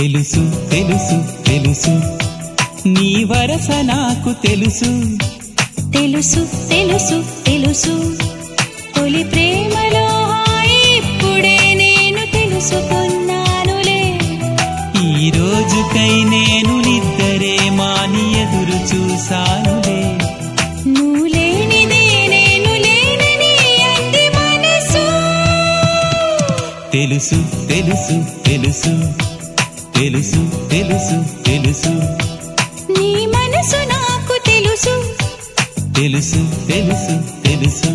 తెలుసు తెలుసు తెలుసు నీ వరస నాకు తెలుసు తెలుసు తెలుసు తెలుసు తొలి ప్రేమలో హాయి ఇప్పుడే నేను తెలుసుకున్నానులే ఈ రోజుకై నేను నిద్దరే మాని ఎదురు చూశానులే నువ్వు లేనిదే నేను లేనని అంది మనసు తెలుసు తెలుసు తెలుసు తెలుసు తెలుసు తెలుసు నీ మనసు నాకు తెలుసు తెలుసు తెలుసు తెలుసు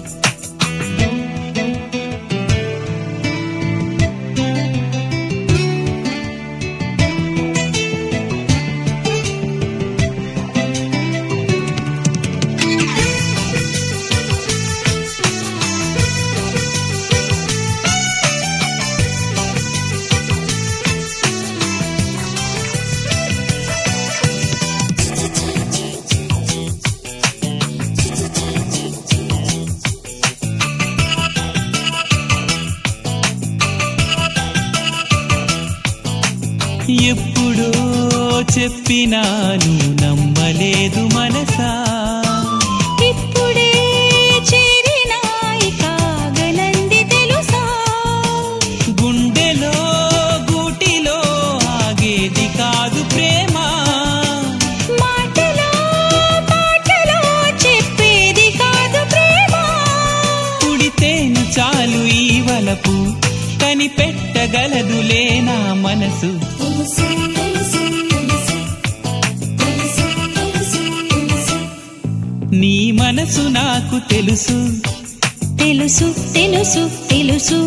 ఎప్పుడో చెప్పినాను నమ్మలేదు మనసా ఇప్పుడే చేరినాయి కాగలంది తెలుసా గుండెలో గూటిలో ఆగేది కాదు ప్రేమ మాటలో పాటలో చెప్పేది కాదు ప్రేమ పుడితేను చాలు ఈ వలపు కనిపెట్టగలదులే నా మనసు తెలుసు తెలుసు తెలుసు తెలుసు తెలుసు తెలుసు నీ మనసు నాకు తెలుసు తెలుసు తెలుసు తెలుసు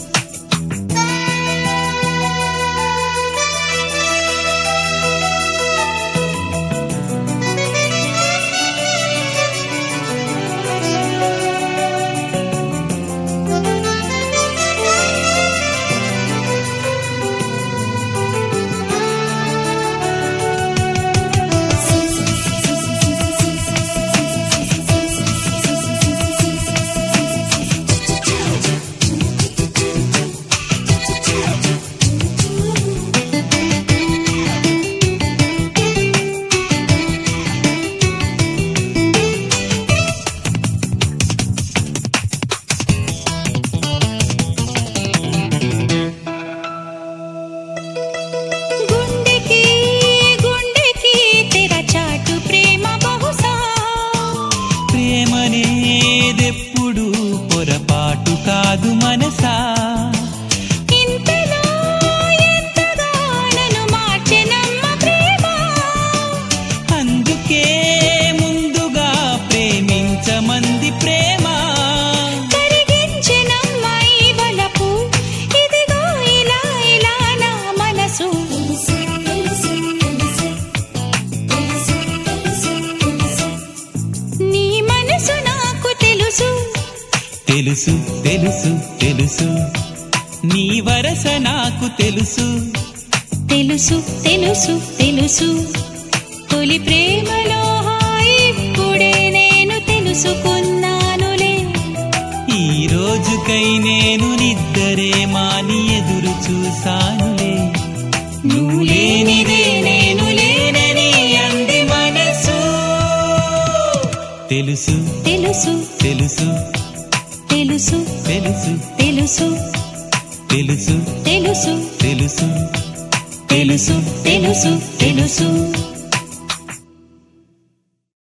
గుండెకి గుండెకి తెర చాటు ప్రేమ బహుశా ప్రేమనేదెప్పుడు పొరపాటు కాదు మనసా ఇంతలో ఎంతగా నన్ను మార్చెనమ్మ ప్రేమ అందుకే ముందుగా ప్రేమించమంది ప్రేమ కరిగించెనమ్మ ఈ వలపు ఇదిగో ఇలా ఇలా నా మనసు నీ మనసు నాకు తెలుసు తెలుసు తెలుసు తెలుసు నీ వరస నాకు తెలుసు తెలుసు తెలుసు తెలుసు తొలి ప్రేమలో హాయి ఇప్పుడే నేను తెలుసుకున్నానులే ఈ రోజుకై నేను నిద్దరే మాని ఎదురు చూశానులే నువ్వు లేనిదే నేను లేనని అంది మనసు తెలుసు తెలుసు తెలుసు తెలుసు తెలుసు తెలుసు తెలుసు తెలుసు తెలుసు తెలుసు తెలుసు తెలుసు